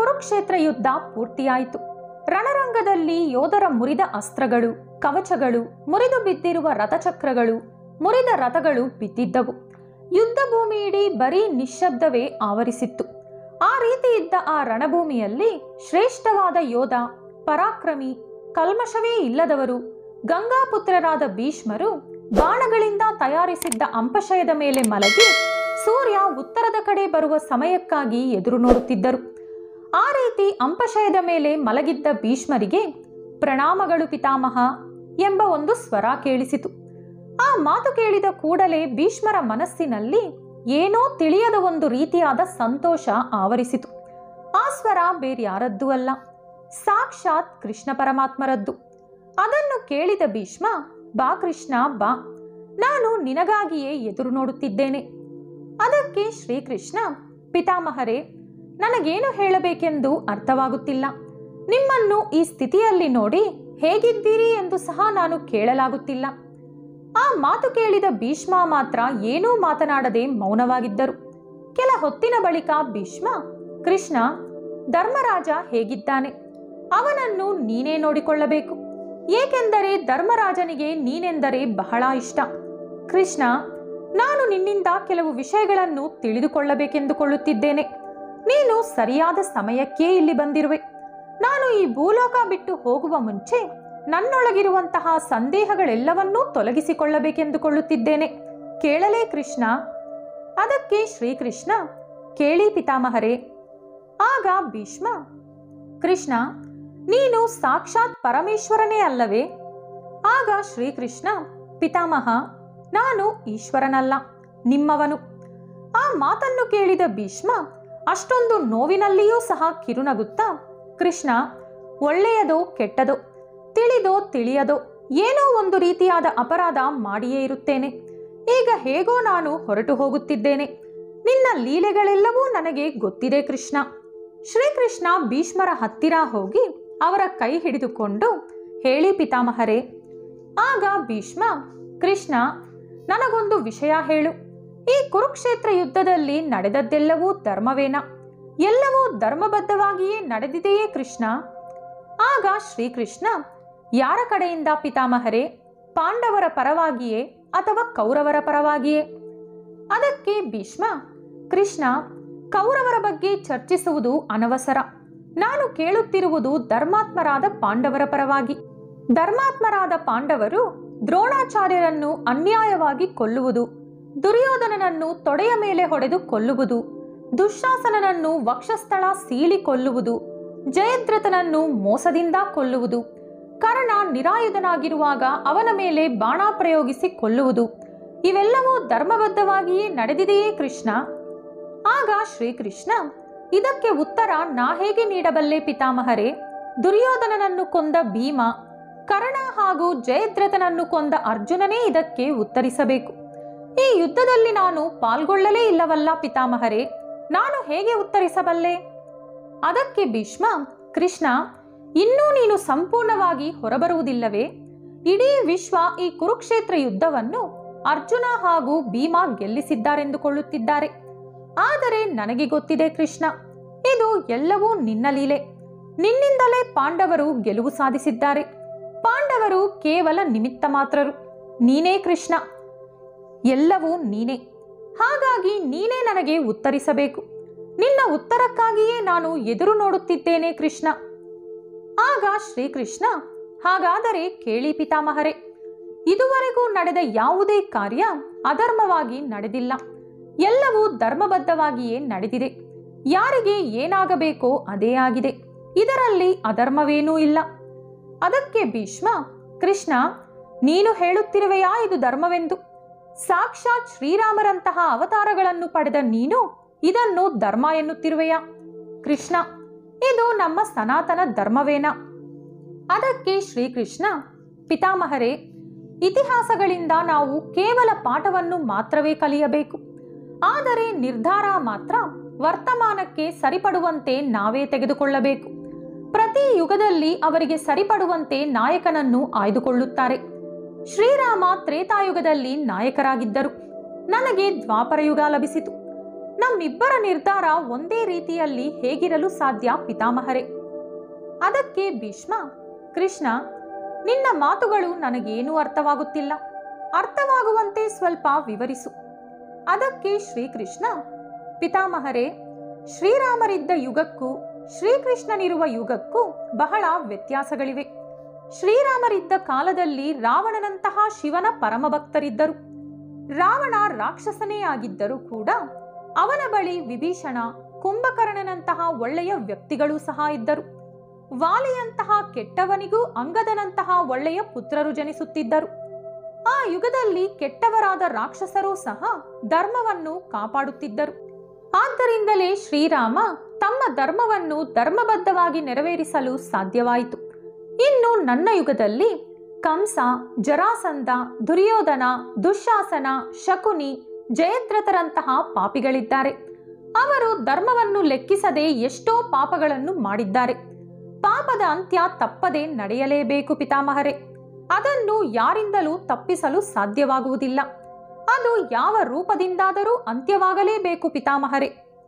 ಕುರುಕ್ಷೇತ್ರ ಯುದ್ಧ ಪೂರ್ತಿಯಾಯಿತು ರಣರಂಗದಲ್ಲಿ ಯೋಧರ ಮುರಿದ ಅಸ್ತ್ರಗಳು ಕವಚಗಳು ಮುರಿದು ಬಿದ್ದಿರುವ ರಥಚಕ್ರಗಳು ಮುರಿದ ರಥಗಳು ಬಿದ್ದಿದ್ದವು ಯುದ್ಧ ಭೂಮಿ ಇಡೀ ಬರೀ ನಿಶ್ಶಬ್ದವೇ ಆವರಿಸಿತ್ತು ಆ ರೀತಿ ಇದ್ದ ಆ ರಣಭೂಮಿಯಲ್ಲಿ ಶ್ರೇಷ್ಠವಾದ ಯೋಧ ಪರಾಕ್ರಮಿ ಕಲ್ಮಶವೇ ಇಲ್ಲದವರು ಗಂಗಾಪುತ್ರರಾದ ಭೀಷ್ಮರು ಬಾಣಗಳಿಂದ ತಯಾರಿಸಿದ್ದ ಅಂಪಶಯದ ಮೇಲೆ ಮಲಗಿ ಸೂರ್ಯ ಉತ್ತರದ ಕಡೆ ಬರುವ ಸಮಯಕ್ಕಾಗಿ ಎದುರು ನೋಡುತ್ತಿದ್ದರು ಆ ರೀತಿ ಅಂಪಶಯದ ಮೇಲೆ ಮಲಗಿದ್ದ ಭೀಷ್ಮರಿಗೆ ಪ್ರಣಾಮಗಳು ಪಿತಾಮಹ ಎಂಬ ಒಂದು ಸ್ವರ ಕೇಳಿಸಿತು ಆ ಮಾತು ಕೇಳಿದ ಕೂಡಲೇ ಭೀಷ್ಮರ ಮನಸ್ಸಿನಲ್ಲಿ ಏನೋ ತಿಳಿಯದ ಒಂದು ರೀತಿಯಾದ ಸಂತೋಷ ಆವರಿಸಿತು ಆ ಸ್ವರ ಬೇರ್ಯಾರದ್ದೂ ಅಲ್ಲ ಸಾಕ್ಷಾತ್ ಕೃಷ್ಣ ಪರಮಾತ್ಮರದ್ದು ಅದನ್ನು ಕೇಳಿದ ಭೀಷ್ಮ ಬಾ ಕೃಷ್ಣ ಬಾ ನಾನು ನಿನಗಾಗಿಯೇ ಎದುರು ನೋಡುತ್ತಿದ್ದೇನೆ ಅದಕ್ಕೆ ಶ್ರೀಕೃಷ್ಣ ಪಿತಾಮಹರೇ ನನಗೇನು ಹೇಳಬೇಕೆಂದು ಅರ್ಥವಾಗುತ್ತಿಲ್ಲ ನಿಮ್ಮನ್ನು ಈ ಸ್ಥಿತಿಯಲ್ಲಿ ನೋಡಿ ಹೇಗಿದ್ದೀರಿ ಎಂದು ಸಹ ನಾನು ಕೇಳಲಾಗುತ್ತಿಲ್ಲ ಆ ಮಾತು ಕೇಳಿದ ಭೀಷ್ಮ ಮಾತ್ರ ಏನೂ ಮಾತನಾಡದೆ ಮೌನವಾಗಿದ್ದರು ಕೆಲ ಹೊತ್ತಿನ ಬಳಿಕ ಭೀಷ್ಮ ಕೃಷ್ಣ ಧರ್ಮರಾಜ ಹೇಗಿದ್ದಾನೆ ಅವನನ್ನು ನೀನೇ ನೋಡಿಕೊಳ್ಳಬೇಕು ಏಕೆಂದರೆ ಧರ್ಮರಾಜನಿಗೆ ನೀನೆಂದರೆ ಬಹಳ ಇಷ್ಟ ಕೃಷ್ಣ ನಾನು ನಿನ್ನಿಂದ ಕೆಲವು ವಿಷಯಗಳನ್ನು ತಿಳಿದುಕೊಳ್ಳಬೇಕೆಂದುಕೊಳ್ಳುತ್ತಿದ್ದೇನೆ ನೀನು ಸರಿಯಾದ ಸಮಯಕ್ಕೇ ಇಲ್ಲಿ ಬಂದಿರುವೆ ನಾನು ಈ ಭೂಲೋಕ ಬಿಟ್ಟು ಹೋಗುವ ಮುಂಚೆ ನನ್ನೊಳಗಿರುವಂತಹ ಸಂದೇಹಗಳೆಲ್ಲವನ್ನೂ ತೊಲಗಿಸಿಕೊಳ್ಳಬೇಕೆಂದುಕೊಳ್ಳುತ್ತಿದ್ದೇನೆ ಕೇಳಲೇ ಕೃಷ್ಣ ಅದಕ್ಕೆ ಶ್ರೀಕೃಷ್ಣ ಕೇಳಿ ಪಿತಾಮಹರೇ ಆಗ ಭೀಷ್ಮ ಕೃಷ್ಣ ನೀನು ಸಾಕ್ಷಾತ್ ಪರಮೇಶ್ವರನೇ ಅಲ್ಲವೇ ಆಗ ಶ್ರೀಕೃಷ್ಣ ಪಿತಾಮಹ ನಾನು ಈಶ್ವರನಲ್ಲ ನಿಮ್ಮವನು ಆ ಮಾತನ್ನು ಕೇಳಿದ ಭೀಷ್ಮ ಅಷ್ಟೊಂದು ನೋವಿನಲ್ಲಿಯೂ ಸಹ ಕಿರುನಗುತ್ತಾ ಕೃಷ್ಣ ಒಳ್ಳೆಯದೋ ಕೆಟ್ಟದೋ ತಿಳಿದೋ ತಿಳಿಯದೋ ಏನೋ ಒಂದು ರೀತಿಯಾದ ಅಪರಾಧ ಮಾಡಿಯೇ ಇರುತ್ತೇನೆ ಈಗ ಹೇಗೋ ನಾನು ಹೊರಟು ಹೋಗುತ್ತಿದ್ದೇನೆ ನಿನ್ನ ಲೀಲೆಗಳೆಲ್ಲವೂ ನನಗೆ ಗೊತ್ತಿದೆ ಕೃಷ್ಣ ಶ್ರೀಕೃಷ್ಣ ಭೀಷ್ಮರ ಹತ್ತಿರ ಹೋಗಿ ಅವರ ಕೈ ಹಿಡಿದುಕೊಂಡು ಹೇಳಿ ಪಿತಾಮಹರೇ ಆಗ ಭೀಷ್ಮ ಕೃಷ್ಣ ನನಗೊಂದು ವಿಷಯ ಹೇಳು ಈ ಕುರುಕ್ಷೇತ್ರ ಯುದ್ಧದಲ್ಲಿ ನಡೆದದ್ದೆಲ್ಲವೂ ಧರ್ಮವೇನ ಎಲ್ಲವೂ ಧರ್ಮಬದ್ಧವಾಗಿಯೇ ನಡೆದಿದೆಯೇ ಕೃಷ್ಣ ಆಗ ಶ್ರೀಕೃಷ್ಣ ಯಾರ ಕಡೆಯಿಂದ ಪಿತಾಮಹರೇ ಪಾಂಡವರ ಪರವಾಗಿಯೇ ಅಥವಾ ಕೌರವರ ಪರವಾಗಿಯೇ ಅದಕ್ಕೆ ಭೀಷ್ಮ ಕೃಷ್ಣ ಕೌರವರ ಬಗ್ಗೆ ಚರ್ಚಿಸುವುದು ಅನವಸರ ನಾನು ಕೇಳುತ್ತಿರುವುದು ಧರ್ಮಾತ್ಮರಾದ ಪಾಂಡವರ ಪರವಾಗಿ ಧರ್ಮಾತ್ಮರಾದ ಪಾಂಡವರು ದ್ರೋಣಾಚಾರ್ಯರನ್ನು ಅನ್ಯಾಯವಾಗಿ ಕೊಲ್ಲುವುದು ದುರ್ಯೋಧನನನ್ನು ತೊಡೆಯ ಮೇಲೆ ಹೊಡೆದು ಕೊಲ್ಲುವುದು ದುಶ್ಶಾಸನನನ್ನು ವಕ್ಷಸ್ಥಳ ಸೀಳಿ ಕೊಲ್ಲುವುದು ಜಯದ್ರಥನನ್ನು ಮೋಸದಿಂದ ಕೊಲ್ಲುವುದು ಕರ್ಣ ನಿರಾಯುಧನಾಗಿರುವಾಗ ಅವನ ಮೇಲೆ ಬಾಣ ಪ್ರಯೋಗಿಸಿ ಕೊಲ್ಲುವುದು ಇವೆಲ್ಲವೂ ಧರ್ಮಬದ್ಧವಾಗಿಯೇ ನಡೆದಿದೆಯೇ ಕೃಷ್ಣ ಆಗ ಶ್ರೀಕೃಷ್ಣ ಇದಕ್ಕೆ ಉತ್ತರ ನಾ ಹೇಗೆ ನೀಡಬಲ್ಲೆ ಪಿತಾಮಹರೇ ದುರ್ಯೋಧನನನ್ನು ಕೊಂದ ಭೀಮ ಕರ್ಣ ಹಾಗೂ ಜಯದ್ರಥನನ್ನು ಕೊಂದ ಅರ್ಜುನನೇ ಇದಕ್ಕೆ ಉತ್ತರಿಸಬೇಕು ಈ ಯುದ್ಧದಲ್ಲಿ ನಾನು ಪಾಲ್ಗೊಳ್ಳಲೇ ಇಲ್ಲವಲ್ಲ ಪಿತಾಮಹರೇ ನಾನು ಹೇಗೆ ಉತ್ತರಿಸಬಲ್ಲೆ ಅದಕ್ಕೆ ಭೀಷ್ಮ ಕೃಷ್ಣ ಇನ್ನೂ ನೀನು ಸಂಪೂರ್ಣವಾಗಿ ಹೊರಬರುವುದಿಲ್ಲವೇ ಇಡೀ ವಿಶ್ವ ಈ ಕುರುಕ್ಷೇತ್ರ ಯುದ್ಧವನ್ನು ಅರ್ಜುನ ಹಾಗೂ ಭೀಮ ಗೆಲ್ಲಿಸಿದ್ದಾರೆಂದುಕೊಳ್ಳುತ್ತಿದ್ದಾರೆ ಆದರೆ ನನಗೆ ಗೊತ್ತಿದೆ ಕೃಷ್ಣ ಇದು ಎಲ್ಲವೂ ನಿನ್ನ ಲೀಲೆ ನಿನ್ನಿಂದಲೇ ಪಾಂಡವರು ಗೆಲುವು ಸಾಧಿಸಿದ್ದಾರೆ ಪಾಂಡವರು ಕೇವಲ ನಿಮಿತ್ತ ಮಾತ್ರರು ನೀನೇ ಕೃಷ್ಣ ಎಲ್ಲವೂ ನೀನೇ ಹಾಗಾಗಿ ನೀನೇ ನನಗೆ ಉತ್ತರಿಸಬೇಕು ನಿನ್ನ ಉತ್ತರಕ್ಕಾಗಿಯೇ ನಾನು ಎದುರು ನೋಡುತ್ತಿದ್ದೇನೆ ಕೃಷ್ಣ ಆಗ ಶ್ರೀಕೃಷ್ಣ ಹಾಗಾದರೆ ಕೇಳಿ ಪಿತಾಮಹರೇ ಇದುವರೆಗೂ ನಡೆದ ಯಾವುದೇ ಕಾರ್ಯ ಅಧರ್ಮವಾಗಿ ನಡೆದಿಲ್ಲ ಎಲ್ಲವೂ ಧರ್ಮಬದ್ಧವಾಗಿಯೇ ನಡೆದಿದೆ ಯಾರಿಗೆ ಏನಾಗಬೇಕೋ ಅದೇ ಆಗಿದೆ ಇದರಲ್ಲಿ ಅಧರ್ಮವೇನೂ ಇಲ್ಲ ಅದಕ್ಕೆ ಭೀಷ್ಮ ಕೃಷ್ಣ ನೀನು ಹೇಳುತ್ತಿರುವೆಯಾ ಇದು ಧರ್ಮವೆಂದು ಸಾಕ್ಷಾತ್ ಶ್ರೀರಾಮರಂತಹ ಅವತಾರಗಳನ್ನು ಪಡೆದ ನೀನು ಇದನ್ನು ಧರ್ಮ ಎನ್ನುತ್ತಿರುವೆಯಾ ಕೃಷ್ಣ ಇದು ನಮ್ಮ ಸನಾತನ ಧರ್ಮವೇನ ಅದಕ್ಕೆ ಶ್ರೀಕೃಷ್ಣ ಪಿತಾಮಹರೇ ಇತಿಹಾಸಗಳಿಂದ ನಾವು ಕೇವಲ ಪಾಠವನ್ನು ಮಾತ್ರವೇ ಕಲಿಯಬೇಕು ಆದರೆ ನಿರ್ಧಾರ ಮಾತ್ರ ವರ್ತಮಾನಕ್ಕೆ ಸರಿಪಡುವಂತೆ ನಾವೇ ತೆಗೆದುಕೊಳ್ಳಬೇಕು ಪ್ರತಿ ಯುಗದಲ್ಲಿ ಅವರಿಗೆ ಸರಿಪಡುವಂತೆ ನಾಯಕನನ್ನು ಆಯ್ದುಕೊಳ್ಳುತ್ತಾರೆ ಶ್ರೀರಾಮ ತ್ರೇತಾಯುಗದಲ್ಲಿ ನಾಯಕರಾಗಿದ್ದರು ನನಗೆ ದ್ವಾಪರ ಯುಗ ಲಭಿಸಿತು ನಮ್ಮ ನಮ್ಮಿಬ್ಬರ ನಿರ್ಧಾರ ಒಂದೇ ರೀತಿಯಲ್ಲಿ ಹೇಗಿರಲು ಸಾಧ್ಯ ಪಿತಾಮಹರೇ ಅದಕ್ಕೆ ಭೀಷ್ಮ ಕೃಷ್ಣ ನಿನ್ನ ಮಾತುಗಳು ನನಗೇನೂ ಅರ್ಥವಾಗುತ್ತಿಲ್ಲ ಅರ್ಥವಾಗುವಂತೆ ಸ್ವಲ್ಪ ವಿವರಿಸು ಅದಕ್ಕೆ ಶ್ರೀಕೃಷ್ಣ ಪಿತಾಮಹರೇ ಶ್ರೀರಾಮರಿದ್ದ ಯುಗಕ್ಕೂ ಶ್ರೀಕೃಷ್ಣನಿರುವ ಯುಗಕ್ಕೂ ಬಹಳ ವ್ಯತ್ಯಾಸಗಳಿವೆ ಶ್ರೀರಾಮರಿದ್ದ ಕಾಲದಲ್ಲಿ ರಾವಣನಂತಹ ಶಿವನ ಪರಮಭಕ್ತರಿದ್ದರು ರಾವಣ ರಾಕ್ಷಸನೇ ಆಗಿದ್ದರೂ ಕೂಡ ಅವನ ಬಳಿ ವಿಭೀಷಣ ಕುಂಭಕರ್ಣನಂತಹ ಒಳ್ಳೆಯ ವ್ಯಕ್ತಿಗಳೂ ಸಹ ಇದ್ದರು ವಾಲಿಯಂತಹ ಕೆಟ್ಟವನಿಗೂ ಅಂಗದನಂತಹ ಒಳ್ಳೆಯ ಪುತ್ರರು ಜನಿಸುತ್ತಿದ್ದರು ಆ ಯುಗದಲ್ಲಿ ಕೆಟ್ಟವರಾದ ರಾಕ್ಷಸರೂ ಸಹ ಧರ್ಮವನ್ನು ಕಾಪಾಡುತ್ತಿದ್ದರು ಆದ್ದರಿಂದಲೇ ಶ್ರೀರಾಮ ತಮ್ಮ ಧರ್ಮವನ್ನು ಧರ್ಮಬದ್ಧವಾಗಿ ನೆರವೇರಿಸಲು ಸಾಧ್ಯವಾಯಿತು ಇನ್ನು ನನ್ನ ಯುಗದಲ್ಲಿ ಕಂಸ ಜರಾಸಂಧ ದುರ್ಯೋಧನ ದುಶ್ಯಾಸನ ಶಕುನಿ ಜಯದ್ರಥರಂತಹ ಪಾಪಿಗಳಿದ್ದಾರೆ ಅವರು ಧರ್ಮವನ್ನು ಲೆಕ್ಕಿಸದೆ ಎಷ್ಟೋ ಪಾಪಗಳನ್ನು ಮಾಡಿದ್ದಾರೆ ಪಾಪದ ಅಂತ್ಯ ತಪ್ಪದೆ ನಡೆಯಲೇಬೇಕು ಪಿತಾಮಹರೇ ಅದನ್ನು ಯಾರಿಂದಲೂ ತಪ್ಪಿಸಲು ಸಾಧ್ಯವಾಗುವುದಿಲ್ಲ ಅದು ಯಾವ ರೂಪದಿಂದಾದರೂ ಅಂತ್ಯವಾಗಲೇಬೇಕು ಪಿತಾಮಹರೇ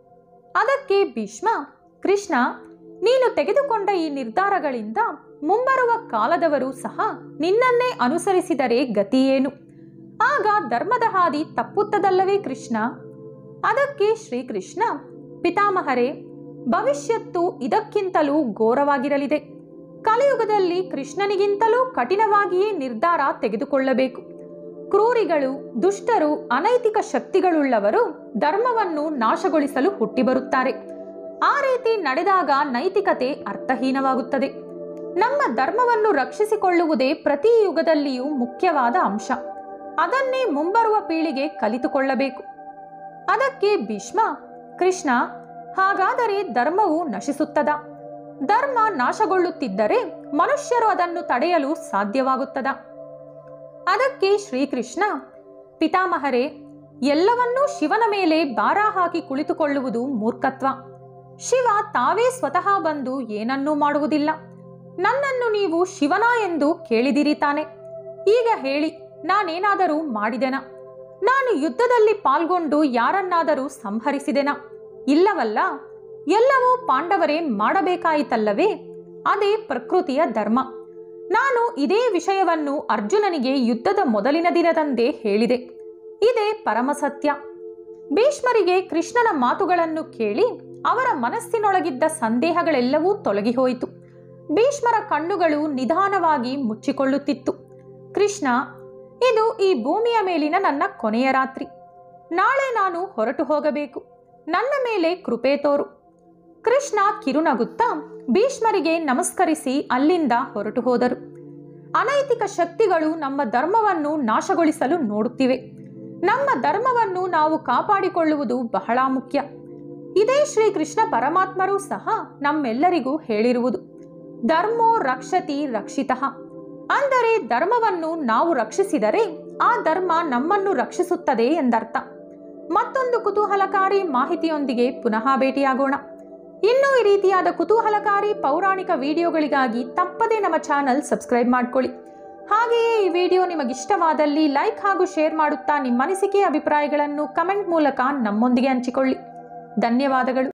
ಅದಕ್ಕೆ ಭೀಷ್ಮ ಕೃಷ್ಣ ನೀನು ತೆಗೆದುಕೊಂಡ ಈ ನಿರ್ಧಾರಗಳಿಂದ ಮುಂಬರುವ ಕಾಲದವರು ಸಹ ನಿನ್ನನ್ನೇ ಅನುಸರಿಸಿದರೆ ಗತಿಯೇನು ಆಗ ಧರ್ಮದ ಹಾದಿ ತಪ್ಪುತ್ತದಲ್ಲವೇ ಕೃಷ್ಣ ಅದಕ್ಕೆ ಶ್ರೀಕೃಷ್ಣ ಪಿತಾಮಹರೇ ಭವಿಷ್ಯತ್ತು ಇದಕ್ಕಿಂತಲೂ ಘೋರವಾಗಿರಲಿದೆ ಕಲಿಯುಗದಲ್ಲಿ ಕೃಷ್ಣನಿಗಿಂತಲೂ ಕಠಿಣವಾಗಿಯೇ ನಿರ್ಧಾರ ತೆಗೆದುಕೊಳ್ಳಬೇಕು ಕ್ರೂರಿಗಳು ದುಷ್ಟರು ಅನೈತಿಕ ಶಕ್ತಿಗಳುಳ್ಳವರು ಧರ್ಮವನ್ನು ನಾಶಗೊಳಿಸಲು ಹುಟ್ಟಿಬರುತ್ತಾರೆ ಆ ರೀತಿ ನಡೆದಾಗ ನೈತಿಕತೆ ಅರ್ಥಹೀನವಾಗುತ್ತದೆ ನಮ್ಮ ಧರ್ಮವನ್ನು ರಕ್ಷಿಸಿಕೊಳ್ಳುವುದೇ ಪ್ರತಿ ಯುಗದಲ್ಲಿಯೂ ಮುಖ್ಯವಾದ ಅಂಶ ಅದನ್ನೇ ಮುಂಬರುವ ಪೀಳಿಗೆ ಕಲಿತುಕೊಳ್ಳಬೇಕು ಅದಕ್ಕೆ ಭೀಷ್ಮ ಕೃಷ್ಣ ಹಾಗಾದರೆ ಧರ್ಮವು ನಶಿಸುತ್ತದ ಧರ್ಮ ನಾಶಗೊಳ್ಳುತ್ತಿದ್ದರೆ ಮನುಷ್ಯರು ಅದನ್ನು ತಡೆಯಲು ಸಾಧ್ಯವಾಗುತ್ತದ ಅದಕ್ಕೆ ಶ್ರೀಕೃಷ್ಣ ಪಿತಾಮಹರೇ ಎಲ್ಲವನ್ನೂ ಶಿವನ ಮೇಲೆ ಭಾರ ಹಾಕಿ ಕುಳಿತುಕೊಳ್ಳುವುದು ಮೂರ್ಖತ್ವ ಶಿವ ತಾವೇ ಸ್ವತಃ ಬಂದು ಏನನ್ನೂ ಮಾಡುವುದಿಲ್ಲ ನನ್ನನ್ನು ನೀವು ಶಿವನ ಎಂದು ಕೇಳಿದಿರಿ ತಾನೆ ಈಗ ಹೇಳಿ ನಾನೇನಾದರೂ ಮಾಡಿದೆನಾ ನಾನು ಯುದ್ಧದಲ್ಲಿ ಪಾಲ್ಗೊಂಡು ಯಾರನ್ನಾದರೂ ಸಂಹರಿಸಿದೆನಾ ಇಲ್ಲವಲ್ಲ ಎಲ್ಲವೂ ಪಾಂಡವರೇ ಮಾಡಬೇಕಾಯಿತಲ್ಲವೇ ಅದೇ ಪ್ರಕೃತಿಯ ಧರ್ಮ ನಾನು ಇದೇ ವಿಷಯವನ್ನು ಅರ್ಜುನನಿಗೆ ಯುದ್ಧದ ಮೊದಲಿನ ದಿನದಂದೇ ಹೇಳಿದೆ ಇದೇ ಪರಮಸತ್ಯ ಭೀಷ್ಮರಿಗೆ ಕೃಷ್ಣನ ಮಾತುಗಳನ್ನು ಕೇಳಿ ಅವರ ಮನಸ್ಸಿನೊಳಗಿದ್ದ ಸಂದೇಹಗಳೆಲ್ಲವೂ ತೊಲಗಿಹೋಯಿತು ಭೀಷ್ಮರ ಕಣ್ಣುಗಳು ನಿಧಾನವಾಗಿ ಮುಚ್ಚಿಕೊಳ್ಳುತ್ತಿತ್ತು ಕೃಷ್ಣ ಇದು ಈ ಭೂಮಿಯ ಮೇಲಿನ ನನ್ನ ಕೊನೆಯ ರಾತ್ರಿ ನಾಳೆ ನಾನು ಹೊರಟು ಹೋಗಬೇಕು ನನ್ನ ಮೇಲೆ ಕೃಪೆ ತೋರು ಕೃಷ್ಣ ಕಿರುನಗುತ್ತಾ ಭೀಷ್ಮರಿಗೆ ನಮಸ್ಕರಿಸಿ ಅಲ್ಲಿಂದ ಹೊರಟು ಹೋದರು ಅನೈತಿಕ ಶಕ್ತಿಗಳು ನಮ್ಮ ಧರ್ಮವನ್ನು ನಾಶಗೊಳಿಸಲು ನೋಡುತ್ತಿವೆ ನಮ್ಮ ಧರ್ಮವನ್ನು ನಾವು ಕಾಪಾಡಿಕೊಳ್ಳುವುದು ಬಹಳ ಮುಖ್ಯ ಇದೇ ಶ್ರೀಕೃಷ್ಣ ಪರಮಾತ್ಮರೂ ಸಹ ನಮ್ಮೆಲ್ಲರಿಗೂ ಹೇಳಿರುವುದು ಧರ್ಮೋ ರಕ್ಷತಿ ರಕ್ಷಿತಃ ಅಂದರೆ ಧರ್ಮವನ್ನು ನಾವು ರಕ್ಷಿಸಿದರೆ ಆ ಧರ್ಮ ನಮ್ಮನ್ನು ರಕ್ಷಿಸುತ್ತದೆ ಎಂದರ್ಥ ಮತ್ತೊಂದು ಕುತೂಹಲಕಾರಿ ಮಾಹಿತಿಯೊಂದಿಗೆ ಪುನಃ ಭೇಟಿಯಾಗೋಣ ಇನ್ನೂ ಈ ರೀತಿಯಾದ ಕುತೂಹಲಕಾರಿ ಪೌರಾಣಿಕ ವಿಡಿಯೋಗಳಿಗಾಗಿ ತಪ್ಪದೇ ನಮ್ಮ ಚಾನಲ್ ಸಬ್ಸ್ಕ್ರೈಬ್ ಮಾಡ್ಕೊಳ್ಳಿ ಹಾಗೆಯೇ ಈ ವಿಡಿಯೋ ನಿಮಗಿಷ್ಟವಾದಲ್ಲಿ ಲೈಕ್ ಹಾಗೂ ಶೇರ್ ಮಾಡುತ್ತಾ ನಿಮ್ಮ ಅನಿಸಿಕೆ ಅಭಿಪ್ರಾಯಗಳನ್ನು ಕಮೆಂಟ್ ಮೂಲಕ ನಮ್ಮೊಂದಿಗೆ ಹಂಚಿಕೊಳ್ಳಿ ಧನ್ಯವಾದಗಳು